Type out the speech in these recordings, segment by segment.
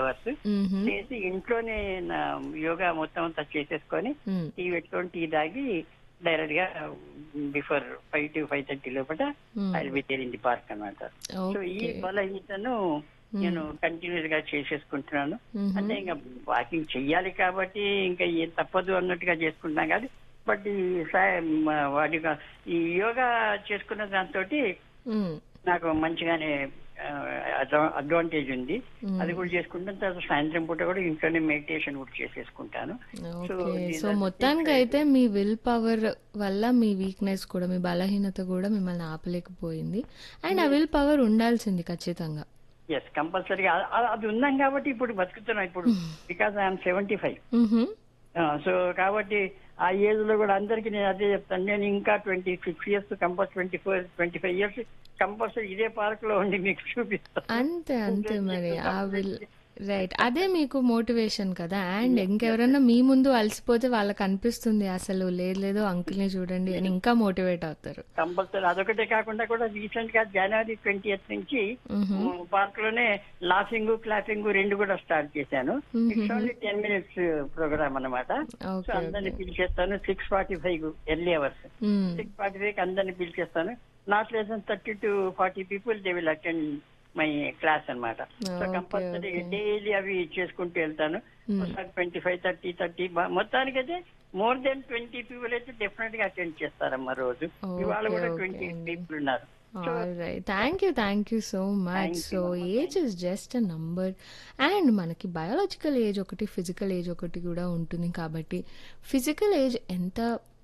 Hours మ్మ్హ. చేసి ఇంట్లోనే నా యోగా మొత్తం అంతా చేసేసుకొని మ్మ్. టీ పెట్టుకొని టీ తాగి డైరెక్ట్ గా before five to five thirty లోపల hmm. I be there in the park అనమాట సో ఈ ఓకే బలహీనతను నేను కంటిన్యూస్ గా చేసేసుకుంటున్నాను మ్మ్హ. అంటే ఇంకా వాకింగ్ చెయ్యాలి కాబట్టి ఇంకా ఏం తప్పదు అన్నట్టుగా చేసుకుంటున్నాం కానీ బట్ ఈ సా- మ- వాటి యొక్క- ఈ యోగా చేసుకున్న దాంతో మ్మ్. నాకు మంచిగానే అడ్వాంటేజ్ ఉంది మ్మ్. అది కూడా చేసుకుంటాను తర్వాత సాయంత్రం పూట కూడా ఇంట్లోనే మెడిటేషన్ కూడా చేసేసుకుంటాను So, okay these so are the మొత్తానికి things I అయితే మీ విల్ పవర్ వల్ల మీ వీక్నెస్ కూడా మీ బలహీనత కూడా మిమ్మల్ని ఆపలేకపోయింది అండ్ ఆ విల్ పవర్ ఉండాల్సింది ఖచ్చితంగా ఎస్ కంపల్సరీగా అది ఉన్నాం కాబట్టి ఇప్పుడు బతుకుతున్నాం ఇప్పుడు because I'm seventy five hmm. So కాబట్టి ఆ ఏజ్ లో కూడా అందరికి నేను అదే చెప్తాను నేను ఇంకా twenty six years compulsory twenty four twenty five years compulsory ఇదే పార్క్ లో ఉండి మీకు చూపిస్తాను అంతే అంతే మరి ఆ విల్ రైట్ అదే మీకు మోటివేషన్ కదా అండ్ ఇంకెవరన్నా మీ ముందు అలసిపోతే వాళ్ళకి అనిపిస్తుంది అసలు లేదు లేదు అంకుల్ ని చూడండి అని ఇంకా మోటివేట్ అవుతారు కంపల్సరీ అదొకటే కాకుండా కూడా రీసెంట్ గా జనవరి ట్వంటీ నుంచి మ్మ్హ. పార్క్ లోనే లాఫింగ్ క్లాపింగ్ రెండు కూడా స్టార్ట్ చేశాను it's only ten minutes program అనమాట సో ఓకే అందరిని పిలిచేస్తాను six forty five early hours hmm. Six forty five అందరిని పిలిచేస్తాను not less than thirty to forty people they will attend my class అన్నమాట so Okay, compulsory okay. Daily అవి చేసుకుంటూ వెళ్తాను Hmm. ఒకసారి ట్వంటీ ఫైవ్ థర్టీ థర్టీ మొత్తానికైతే more than twenty people అయితే definite గా అటెండ్ చేస్తారమ్మా రోజు Okay, ఇవాళ కూడా okay ట్వంటీ అండి. పీపుల్ ఉన్నారు So, all right thank you thank you so much Thank you, so Mama. Age is just a number and మనకి బయాలజికల్ ఏజ్ ఒకటి ఫిజికల్ ఏజ్ ఒకటి కూడా ఉంటుంది కాబట్టి ఫిజికల్ ఏజ్ ఎంత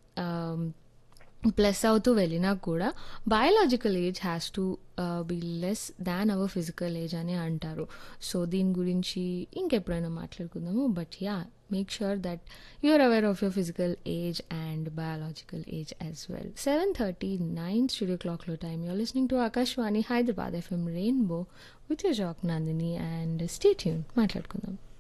ప్లస్ అవుతూ వెళ్ళినా కూడా biological age has to be less than our physical age అని అంటారు సో దీని గురించి ఇంకెప్పుడైనా మాట్లాడుకుందాము but ya make sure that you're aware of your physical age and biological age as well seven thirty nine studio క్లాక్లో time you're listening to Akashvani Hyderabad FM rainbow with your Jack Nandini and stay tune మాట్లాడుకుందాం